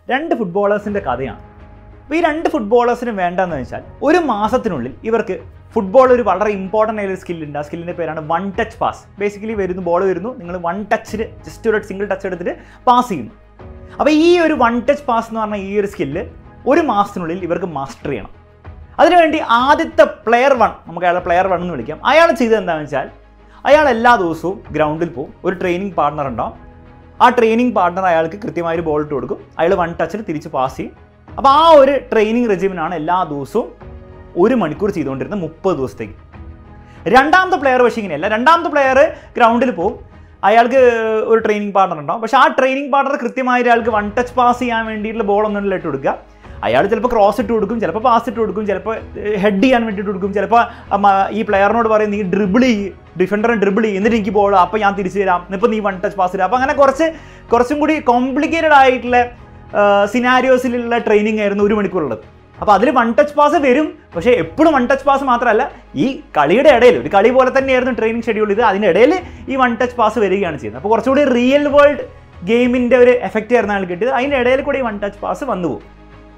രണ്ട് ഫുട്ബോളേഴ്സിൻ്റെ കഥയാണ് അപ്പോൾ ഈ രണ്ട് ഫുട്ബോളേഴ്സിന് വേണ്ടതെന്ന് വെച്ചാൽ ഒരു മാസത്തിനുള്ളിൽ ഇവർക്ക് ഫുട്ബോൾ ഒരു വളരെ ഇമ്പോർട്ടൻ്റ് ആയ ഒരു സ്കില്ലുണ്ട് ആ സ്കില്ലിൻ്റെ പേരാണ് വൺ ടച്ച് പാസ് ബേസിക്കലി വരുന്നു ബോൾ വരുന്നു നിങ്ങൾ വൺ ടച്ചിൽ ജസ്റ്റ് ഒരു സിംഗിൾ ടച്ച് എടുത്തിട്ട് പാസ് ചെയ്യുന്നു അപ്പോൾ ഈ ഒരു വൺ ടച്ച് പാസ് എന്ന് പറഞ്ഞ ഈ ഒരു സ്കില്ല് ഒരു മാസത്തിനുള്ളിൽ ഇവർക്ക് മാസ്റ്റർ ചെയ്യണം അതിനുവേണ്ടി ആദ്യത്തെ പ്ലെയർ വൺ നമുക്ക് അയാളെ പ്ലെയർ വൺ എന്ന് വിളിക്കാം അയാൾ ചെയ്തത് എന്താണെന്ന് വെച്ചാൽ അയാൾ എല്ലാ ദിവസവും ഗ്രൗണ്ടിൽ പോകും ഒരു ട്രെയിനിങ് പാർട്ണർ ഉണ്ടാവും ആ ട്രെയിനിങ് പാർട്ണർ അയാൾക്ക് കൃത്യമായി ഒരു ബോൾ ഇട്ട് കൊടുക്കും അയാൾ വൺ ടച്ചിൽ തിരിച്ച് പാസ് ചെയ്യും അപ്പോൾ ആ ഒരു ട്രെയിനിങ് റെജിമിനാണ് എല്ലാ ദിവസവും ഒരു മണിക്കൂർ ചെയ്തുകൊണ്ടിരുന്നത് മുപ്പത് ദിവസത്തേക്ക് രണ്ടാമത്തെ പ്ലെയർ പക്ഷേ ഇങ്ങനെയല്ല രണ്ടാമത്തെ പ്ലെയർ ഗ്രൗണ്ടിൽ പോകും അയാൾക്ക് ഒരു ട്രെയിനിങ് പാർട്ണർ ഉണ്ടാവും പക്ഷേ ആ ട്രെയിനിങ് പാർട്ണർ കൃത്യമായി അയാൾക്ക് വൺ ടച്ച് പാസ് ചെയ്യാൻ വേണ്ടിയിട്ടുള്ള ബോൾ ഒന്നും ഇട്ട് കൊടുക്കുക അയാൾ ചിലപ്പോൾ ക്രോസ് ഇട്ട് കൊടുക്കും ചിലപ്പോൾ പാസ് ഇട്ട് കൊടുക്കും ചിലപ്പോൾ ഹെഡ് ചെയ്യാൻ വേണ്ടിയിട്ട് കൊടുക്കും ചിലപ്പോൾ ഈ പ്ലെയറിനോട് പറയും നീ ഡ്രിബിൾ ചെയ്യ് ഡിഫൻഡറെ ഡ്രിബിൾ ചെയ്യും എന്നിട്ട് എനിക്ക് ബോൾ അപ്പോൾ ഞാൻ തിരിച്ചു തരാം ഇപ്പോൾ നീ വൺ ടച്ച് പാസ് തരാം അപ്പോൾ അങ്ങനെ കുറച്ച് കുറച്ചും കൂടി കോംപ്ലിക്കേറ്റഡ് ആയിട്ടുള്ള സിനാരിയോസിലുള്ള ട്രെയിനിങ് ആയിരുന്നു ഒരു മണിക്കൂറുള്ളത് അപ്പോൾ അതിൽ വൺ ടച്ച് പാസ് വരും പക്ഷേ എപ്പോഴും വൺ ടച്ച് പാസ് മാത്രമല്ല ഈ കളിയുടെ ഇടയിൽ ഒരു കളി പോലെ തന്നെയായിരുന്നു ട്രെയിനിങ് ഷെഡ്യൂൾ ഇത് അതിനിടയിൽ ഈ വൺ ടച്ച് പാസ് വരികയാണ് ചെയ്യുന്നത് അപ്പോൾ കുറച്ചുകൂടി റിയൽ വേൾഡ് ഗെയിമിൻ്റെ ഒരു എഫക്റ്റ് ആയിരുന്നു അയാൾ കിട്ടിയത് അതിൻ്റെ ഇടയിൽ കൂടി ഈ വൺ ടച്ച് പാസ് വന്നു പോകും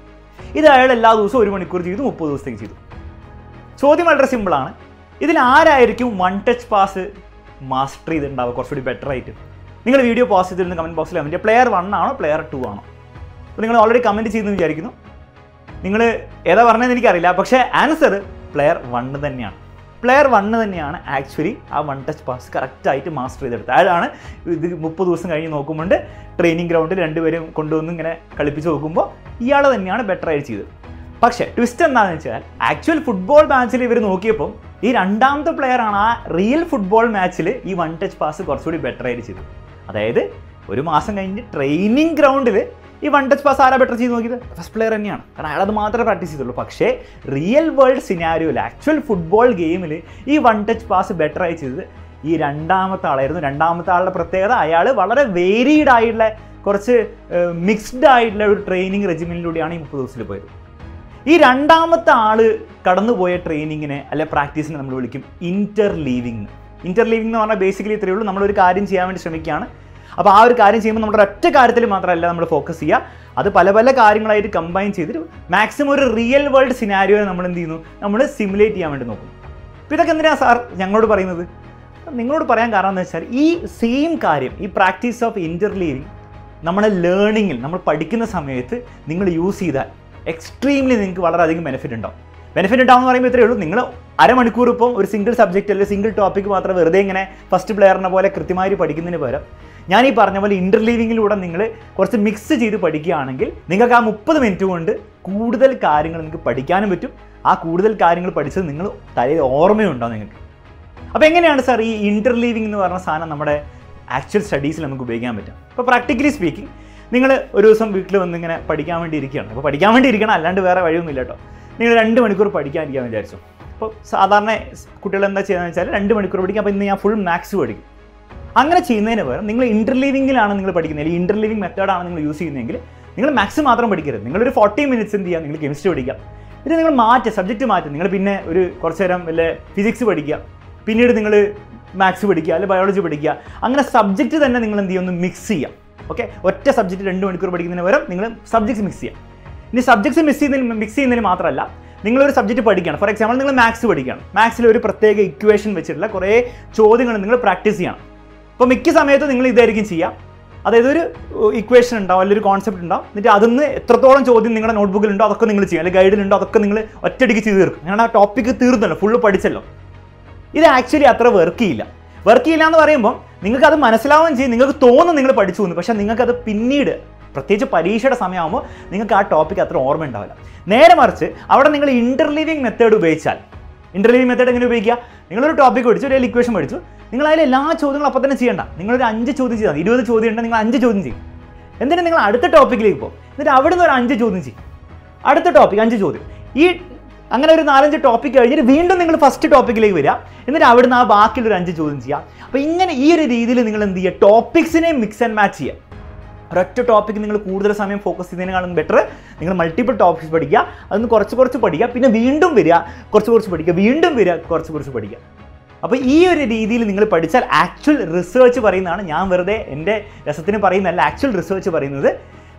ഇത് അയാൾ എല്ലാ ദിവസവും ഒരു മണിക്കൂർ ചെയ്തു മുപ്പത് ദിവസത്തേക്ക് ചെയ്തു ചോദ്യം വളരെ സിമ്പിളാണ് ഇതിൽ ആരായിരിക്കും വൺ ടച്ച് പാസ് മാസ്റ്റർ ചെയ്തിട്ടുണ്ടാവുക കുറച്ചുകൂടി ബെറ്റർ ആയിട്ട് നിങ്ങൾ വീഡിയോ പോസ്റ്റ് ചെയ്തിരുന്ന കമൻറ്റ് ബോക്സിൽ കമൻറ്റ് പ്ലെയർ വൺ ആണോ പ്ലെയർ ടു ആണോ അപ്പോൾ നിങ്ങൾ ഓൾറെഡി കമൻറ്റ് ചെയ്തെന്ന് വിചാരിക്കുന്നു നിങ്ങൾ ഏതാ പറഞ്ഞതെന്ന് എനിക്കറിയില്ല പക്ഷേ ആൻസർ പ്ലെയർ വണ്ണ് തന്നെയാണ് പ്ലെയർ വണ്ണ് തന്നെയാണ് ആക്ച്വലി ആ വൺ ടച്ച് പാസ് കറക്റ്റായിട്ട് മാസ്റ്റർ ചെയ്തെടുത്തത് അയാളാണ് ഇത് മുപ്പത് ദിവസം കഴിഞ്ഞ് നോക്കുമ്പോൾ ട്രെയിനിങ് ഗ്രൗണ്ടിൽ രണ്ടുപേരും കൊണ്ടുവന്ന് ഇങ്ങനെ കളിപ്പിച്ച് നോക്കുമ്പോൾ ഇയാൾ തന്നെയാണ് ബെറ്റർ ആയിട്ട് ചെയ്തത് പക്ഷേ ട്വിസ്റ്റ് എന്താണെന്ന് വെച്ചാൽ ആക്ച്വൽ ഫുട്ബോൾ മാച്ചിൽ ഇവർ നോക്കിയപ്പോൾ ഈ രണ്ടാമത്തെ പ്ലെയർ ആണ് ആ റിയൽ ഫുട്ബോൾ മാച്ചിൽ ഈ വൺ ടച്ച് പാസ് കുറച്ചുകൂടി ബെറ്റർ ആയിട്ട് ചെയ്തത് അതായത് ഒരു മാസം കഴിഞ്ഞ് ട്രെയിനിങ് ഗ്രൗണ്ടിൽ ഈ വൺ ടച്ച് പാസ് ആരാ ബെറ്റർ ചെയ്ത് നോക്കിയത് ഫസ്റ്റ് പ്ലെയർ തന്നെയാണ് കാരണം അയാളത് മാത്രമേ പ്രാക്ടീസ് ചെയ്തുള്ളൂ പക്ഷേ റിയൽ വേൾഡ് സിനാരിയോയിൽ ആക്ച്വൽ ഫുട്ബോൾ ഗെയിമിൽ ഈ വൺ ടച്ച് പാസ് ബെറ്റർ ആയി ചെയ്തത് ഈ രണ്ടാമത്തെ ആളായിരുന്നു രണ്ടാമത്തെ ആളുടെ പ്രത്യേകത അയാൾ വളരെ വേരീഡ് ആയിട്ടുള്ള കുറച്ച് മിക്സ്ഡ് ആയിട്ടുള്ള ഒരു ട്രെയിനിങ് റെജിമിനിലൂടെയാണ് ഈ മുപ്പത് ദിവസത്തിൽ പോയത് ഈ രണ്ടാമത്തെ ആള് കടന്നുപോയ ട്രെയിനിങ്ങിനെ അല്ലെ പ്രാക്ടീസിനെ നമ്മൾ വിളിക്കും ഇന്റർ ലീവിങ് ഇന്റർ ലീവിംഗ് എന്ന് പറഞ്ഞാൽ ബേസിക്കലി ഇത്രയേ ഉള്ളൂ നമ്മളൊരു കാര്യം ചെയ്യാൻ വേണ്ടി ശ്രമിക്കുകയാണ് അപ്പോൾ ആ ഒരു കാര്യം ചെയ്യുമ്പോൾ നമ്മുടെ ഒറ്റ കാര്യത്തിൽ മാത്രമല്ല നമ്മൾ ഫോക്കസ് ചെയ്യുക അത് പല പല കാര്യങ്ങളായിട്ട് കമ്പൈൻ ചെയ്തിട്ട് മാക്സിമം ഒരു റിയൽ വേൾഡ് സിനാരിയോ നമ്മൾ എന്ത് ചെയ്യുന്നു നമ്മൾ സിമുലേറ്റ് ചെയ്യാൻ വേണ്ടി നോക്കും അപ്പോൾ ഇതൊക്കെ എന്തിനാണ് സാർ ഞങ്ങളോട് പറയുന്നത് നിങ്ങളോട് പറയാൻ കാരണം എന്ന് വെച്ചാൽ ഈ സെയിം കാര്യം ഈ പ്രാക്ടീസ് ഓഫ് ഇന്റർ ലീവിങ് നമ്മുടെ ലേണിങ്ങിൽ നമ്മൾ പഠിക്കുന്ന സമയത്ത് നിങ്ങൾ യൂസ് ചെയ്താൽ എക്സ്ട്രീംലി നിങ്ങൾക്ക് വളരെയധികം ബെനിഫിറ്റ് ഉണ്ടാവും ബെനിഫിറ്റ് ഉണ്ടാവും എന്ന് പറയുമ്പോൾ ഇത്രയേ ഉള്ളൂ നിങ്ങൾ അരമണിക്കൂർ ഇപ്പം ഒരു സിംഗിൾ സബ്ജക്റ്റ് അല്ലെങ്കിൽ സിംഗിൾ ടോപ്പിക്ക് മാത്രം വെറുതെ ഇങ്ങനെ ഫസ്റ്റ് പ്ലെയറിനെ പോലെ കൃത്യമായി പഠിക്കുന്നതിന് പകരം ഞാൻ ഈ പറഞ്ഞ പോലെ ഇന്റർലീവിങ്ങിലൂടെ നിങ്ങൾ കുറച്ച് മിക്സ് ചെയ്ത് പഠിക്കുകയാണെങ്കിൽ നിങ്ങൾക്ക് ആ മുപ്പത് മിനിറ്റ് കൊണ്ട് കൂടുതൽ കാര്യങ്ങൾ നിങ്ങൾക്ക് പഠിക്കാനും പറ്റും ആ കൂടുതൽ കാര്യങ്ങൾ പഠിച്ചത് നിങ്ങൾ തലയിൽ ഓർമ്മയുണ്ടാവും നിങ്ങൾക്ക് അപ്പോൾ എങ്ങനെയാണ് സാർ ഈ ഇന്റർലീവിംഗ് എന്ന് പറഞ്ഞ സാധനം നമ്മുടെ ആക്ച്വൽ സ്റ്റഡീസിൽ നമുക്ക് ഉപയോഗിക്കാൻ പറ്റും അപ്പോൾ പ്രാക്ടിക്കലി സ്പീക്കിംഗ് നിങ്ങൾ ഒരു ദിവസം വീട്ടിൽ വന്ന് ഇങ്ങനെ പഠിക്കാൻ വേണ്ടി ഇരിക്കുകയാണ് അപ്പോൾ പഠിക്കാൻ വേണ്ടി ഇരിക്കണം അല്ലാണ്ട് വേറെ വഴിയൊന്നുമില്ല കേട്ടോ നിങ്ങൾ രണ്ട് മണിക്കൂർ പഠിക്കാനിരിക്കാൻ വിചാരിച്ചു അപ്പോൾ സാധാരണ കുട്ടികൾ എന്താ ചെയ്യുന്നത് വെച്ചാൽ രണ്ട് മണിക്കൂർ പഠിക്കും അപ്പോൾ ഇന്ന് ഞാൻ ഫുൾ മാത്സ് പഠിക്കും അങ്ങനെ ചെയ്യുന്നതിന് പകരം നിങ്ങൾ ഇന്റർലീവിംഗിലാണ് നിങ്ങൾ പഠിക്കുന്നത് അല്ലെങ്കിൽ ഇന്റർലീവിംഗ് മെത്തേഡാണ് നിങ്ങൾ യൂസ് ചെയ്യുന്നതെങ്കിൽ നിങ്ങൾ മാത്സ് മാത്രം പഠിക്കരുത് നിങ്ങളൊരു ഫോർട്ടി മിനിറ്റ്സ് എന്ത് ചെയ്യുക നിങ്ങൾ കെമിസ്ട്രി പഠിക്കുക ഇത് നിങ്ങൾ മാറ്റുക സബ്ജക്റ്റ് മാറ്റുക നിങ്ങൾ പിന്നെ ഒരു കുറച്ച് നേരം വല്ല ഫിസിക്സ് പഠിക്കുക പിന്നീട് നിങ്ങൾ മാത്സ് പഠിക്കുക അല്ലെങ്കിൽ ബയോളജി പഠിക്കുക അങ്ങനെ സബ്ജക്റ്റ് തന്നെ നിങ്ങൾ എന്ത് ചെയ്യുക ഒന്ന് മിക്സ് ചെയ്യാം ഓക്കെ ഒറ്റ സബ്ജക്റ്റ് രണ്ട് മണിക്കൂർ പഠിക്കുന്നതിന് പകരം നിങ്ങൾ സബ്ജക്ട്സ് മിക്സ് ചെയ്യാം ഇനി സബ്ജക്ട്സ് മിക്സ് ചെയ്യുന്നതിന് മിക്സ് ചെയ്യുന്നതിന് മാത്രമല്ല നിങ്ങളൊരു സബ്ജക്റ്റ് പഠിക്കുകയാണ് ഫോർ എക്സാമ്പിൾ നിങ്ങൾ മാത്സ് പഠിക്കുകയാണ് മാത്സിൽ ഒരു പ്രത്യേക ഇക്വേഷൻ വെച്ചിട്ടുള്ള കുറേ ചോദ്യങ്ങൾ നിങ്ങൾ പ്രാക്ടീസ് ചെയ്യണം അപ്പോൾ മിക്ക സമയത്തും നിങ്ങൾ ഇതായിരിക്കും ചെയ്യുക അതായത് ഒരു ഇക്വേഷൻ ഉണ്ടാവും അല്ലെങ്കിൽ ഒരു കോൺസെപ്റ്റ് ഉണ്ടാവും എന്നിട്ട് അതിന്ന് എത്രത്തോളം ചോദ്യം നിങ്ങളുടെ നോട്ട്ബുക്കിലുണ്ടോ അതൊക്കെ നിങ്ങൾ ചെയ്യും അല്ലെങ്കിൽ ഗൈഡിലുണ്ടോ അതൊക്കെ നിങ്ങൾ ഒറ്റയടിക്ക് ചെയ്ത് തീർക്കും അങ്ങനെ ആ ടോപ്പിക്ക് തീർന്നല്ലോ ഫുള്ള് പഠിച്ചല്ലോ ഇത് ആക്ച്വലി അത്ര വർക്ക് ചെയ്യില്ല വർക്ക് ചെയ്യില്ല എന്ന് പറയുമ്പോൾ നിങ്ങൾക്ക് അത് മനസ്സിലാവുകയും ചെയ്യും നിങ്ങൾക്ക് തോന്നും നിങ്ങൾ പഠിച്ചു എന്ന് പക്ഷേ നിങ്ങൾക്കത് പിന്നീട് പ്രത്യേകിച്ച് പരീക്ഷയുടെ സമയമാകുമ്പോൾ നിങ്ങൾക്ക് ആ ടോപ്പിക് അത്ര ഓർമ്മ ഉണ്ടാവില്ല നേരെ മറിച്ച് അവിടെ നിങ്ങൾ ഇന്റർലീവിംഗ് മെത്തേഡ് ഉപയോഗിച്ചാൽ ഇന്റർലീവിംഗ് മെത്തേഡ് എങ്ങനെ ഉപയോഗിക്കുക നിങ്ങളൊരു ടോപ്പിക് പഠിച്ചു ഒരു ഇക്വേഷൻ പഠിച്ചു നിങ്ങൾ അതിൽ എല്ലാ ചോദ്യങ്ങളും അപ്പോൾ തന്നെ ചെയ്യണ്ട നിങ്ങളൊരു അഞ്ച് ചോദ്യം ചെയ്താൽ മതി. ഇരുപത് ചോദ്യം ഉണ്ടെങ്കിൽ നിങ്ങൾ അഞ്ച് ചോദ്യം ചെയ്യും എന്നിട്ട് നിങ്ങൾ അടുത്ത ടോപ്പിക്കിലേക്ക് പോകും എന്നിട്ട് അവിടെ നിന്ന് ഒരു അഞ്ച് ചോദ്യം ചെയ്യും അടുത്ത ടോപ്പിക് അഞ്ച് ചോദ്യം ഈ അങ്ങനെ ഒരു നാലഞ്ച് ടോപ്പിക് കഴിഞ്ഞിട്ട് വീണ്ടും നിങ്ങൾ ഫസ്റ്റ് ടോപ്പിക്കിലേക്ക് വരിക എന്നിട്ട് അവിടുന്ന് ആ ബാക്കിയുള്ള ഒരു അഞ്ച് ചോദ്യം ചെയ്യുക അപ്പോൾ ഇങ്ങനെ ഈ ഒരു രീതിയിൽ നിങ്ങൾ എന്ത് ചെയ്യുക ടോപ്പിക്സിനെ മിക്സ് ആൻഡ് മാച്ച് ചെയ്യുക ഒരൊറ്റ ടോപ്പിക്ക് നിങ്ങൾ കൂടുതൽ സമയം ഫോക്കസ് ചെയ്യുന്നതിനേക്കാളും ബെറ്റർ നിങ്ങൾ മൾട്ടിപ്പിൾ ടോപ്പിക്സ് പഠിക്കുക അതൊന്ന് കുറച്ച് കുറച്ച് പഠിക്കുക പിന്നെ വീണ്ടും വരിക കുറച്ച് കുറച്ച് പഠിക്കുക വീണ്ടും വരിക കുറച്ച് കുറച്ച് പഠിക്കുക അപ്പോൾ ഈ ഒരു രീതിയിൽ നിങ്ങൾ പഠിച്ചാൽ ആക്ച്വൽ റിസർച്ച് പറയുന്നതാണ് ഞാൻ വെറുതെ എൻ്റെ രസത്തിന് പറയുന്നതല്ല ആക്ച്വൽ റിസർച്ച് പറയുന്നത്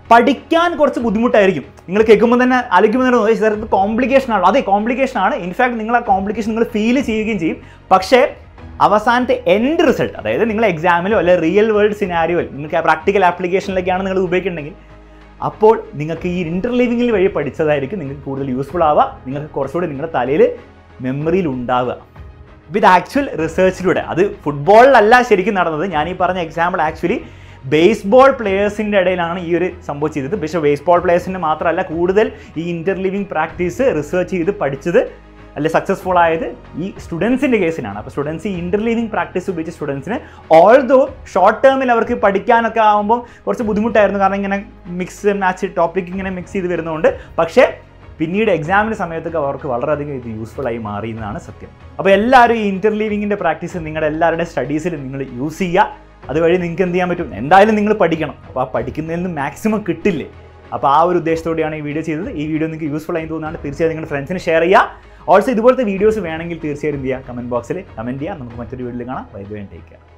പഠിക്കാൻ കുറച്ച് ബുദ്ധിമുട്ടായിരിക്കും നിങ്ങൾ കേൾക്കുമ്പോൾ തന്നെ ആലോചിക്കുമ്പോൾ തന്നെ സാർ ഇത് കോംപ്ലിക്കേഷൻ ആണ് അതെ കോംപ്ലിക്കേഷൻ ആണ് ഇൻഫാക്ട് നിങ്ങൾ ആ കോംപ്ലിക്കേഷൻ നിങ്ങൾ ഫീൽ ചെയ്യുകയും ചെയ്യും പക്ഷേ അവസാനത്തെ എൻഡ് റിസൾട്ട് അതായത് നിങ്ങൾ എക്സാമിലോ അല്ലെങ്കിൽ റിയൽ വേൾഡ് സിനാരിയോ നിങ്ങൾക്ക് ആ പ്രാക്ടിക്കൽ ആപ്ലിക്കേഷനിലേക്കാണ് നിങ്ങൾ ഉപയോഗിക്കുന്നുണ്ടെങ്കിൽ അപ്പോൾ നിങ്ങൾക്ക് ഈ ഇൻ്റർലീവിംഗിൽ വഴി പഠിച്ചതായിരിക്കും നിങ്ങൾക്ക് കൂടുതൽ യൂസ്ഫുൾ ആവുക നിങ്ങൾക്ക് കുറച്ചുകൂടി നിങ്ങളുടെ തലയിൽ മെമ്മറിയിൽ ഉണ്ടാവുക വിത്ത് ആക്ച്വൽ റിസർച്ചിലൂടെ അത് ഫുട്ബോളിലല്ല ശരിക്കും നടന്നത് ഞാൻ ഈ പറഞ്ഞ എക്സാമ്പിൾ ആക്ച്വലി ബേസ്ബോൾ പ്ലേയേഴ്സിൻ്റെ ഇടയിലാണ് ഈ ഒരു സംഭവം ചെയ്തത് പക്ഷേ ബേസ്ബോൾ പ്ലേയേഴ്സിൻ്റെ മാത്രമല്ല കൂടുതൽ ഈ ഇൻ്റർലിവിംഗ് പ്രാക്ടീസ് റിസർച്ച് ചെയ്ത് പഠിച്ചത് അല്ലെ സക്സസ്ഫുൾ ആയത് ഈ സ്റ്റുഡൻസിൻ്റെ കേസിനാണ് അപ്പോൾ സ്റ്റുഡൻസ് ഈ ഇൻ്റർലീവിംഗ് പ്രാക്ടീസ് ഉപയോഗിച്ച സ്റ്റുഡൻസിന് ഓൾദോ ഷോർട്ട് ടേമിൽ അവർക്ക് പഠിക്കാനൊക്കെ ആകുമ്പോൾ കുറച്ച് ബുദ്ധിമുട്ടായിരുന്നു കാരണം ഇങ്ങനെ മിക്സ് മാച്ച് ടോപ്പിക് ഇങ്ങനെ മിക്സ് ചെയ്ത് വരുന്നതുകൊണ്ട് പക്ഷേ പിന്നീട് എക്സാമിൻ്റെ സമയത്തൊക്കെ അവർക്ക് വളരെയധികം ഇത് യൂസ്ഫുൾ ആയി മാറി എന്നതാണ് സത്യം അപ്പോൾ എല്ലാവരും ഈ ഇൻ്റർലീവിങ്ങിൻ്റെ പ്രാക്ടീസ് നിങ്ങളുടെ എല്ലാവരുടെ സ്റ്റഡീസിൽ നിങ്ങൾ യൂസ് ചെയ്യുക അതുവഴി നിങ്ങൾക്ക് എന്ത് ചെയ്യാൻ പറ്റും എന്തായാലും നിങ്ങൾ പഠിക്കണം അപ്പോൾ ആ പഠിക്കുന്നതിൽ നിന്ന് മാക്സിമം കിട്ടില്ലേ അപ്പോൾ ആ ഒരു ഉദ്ദേശത്തോടെയാണ് ഈ വീഡിയോ ചെയ്തത് ഈ വീഡിയോ നിങ്ങൾക്ക് യൂസ്ഫുൾ ആയി തോന്നുന്നതാണ് തീർച്ചയായും നിങ്ങളുടെ ഫ്രണ്ട്സിന് ഷെയർ ചെയ്യുക ഓൾസോ ഇതുപോലത്തെ വീഡിയോസ് വേണമെങ്കിൽ തീർച്ചയായും എന്ത് ചെയ്യുക കമൻറ്റ് ബോക്സിൽ കമൻറ്റ് ചെയ്യുക നമുക്ക് മറ്റൊരു വീഡിയോയിൽ കാണാം ബൈ ബൈ ടേക്ക് കെയർ